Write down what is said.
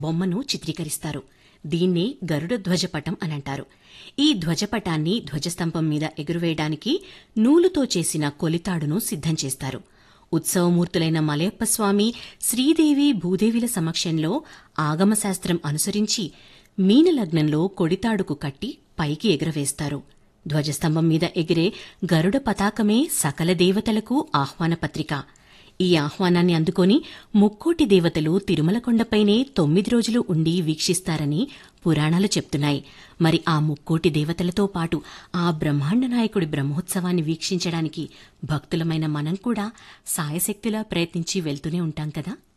బొమ్మను చిత్రీకరిస్తారు దీన్నే గరుడ ధ్వజపటం అనంటారు ఈ ధ్వజపటాన్ని ధ్వజస్తంభం మీద ఎగురవేయడానికి నూలుతో చేసిన కొలితాడును సిద్ధం చేస్తారు ఉత్సవమూర్తులైన మలయప్ప స్వామి శ్రీదేవి భూదేవిల సమక్షంలో ఆగమశాస్త్రం అనుసరించి మీనలగ్నంలో కొడితాడుకు కట్టి పైకి ఎగురవేస్తారు ధ్వజస్తంభం మీద ఎగిరే గరుడ పతాకమే సకల దేవతలకు ఆహ్వాన పత్రిక ఈ ఆహ్వానాన్ని అందుకొని ముక్కోటి దేవతలు తిరుమల కొండపైనే తొమ్మిది రోజులు ఉండి వీక్షిస్తారని పురాణాలు చెప్తున్నాయి మరి ఆ ముక్కోటి దేవతలతో పాటు ఆ బ్రహ్మాండ నాయకుడి బ్రహ్మోత్సవాన్ని వీక్షించడానికి భక్తులమైన మనం కూడా సాయశక్తిలా ప్రయత్నించి వెళ్తూనే ఉంటాం కదా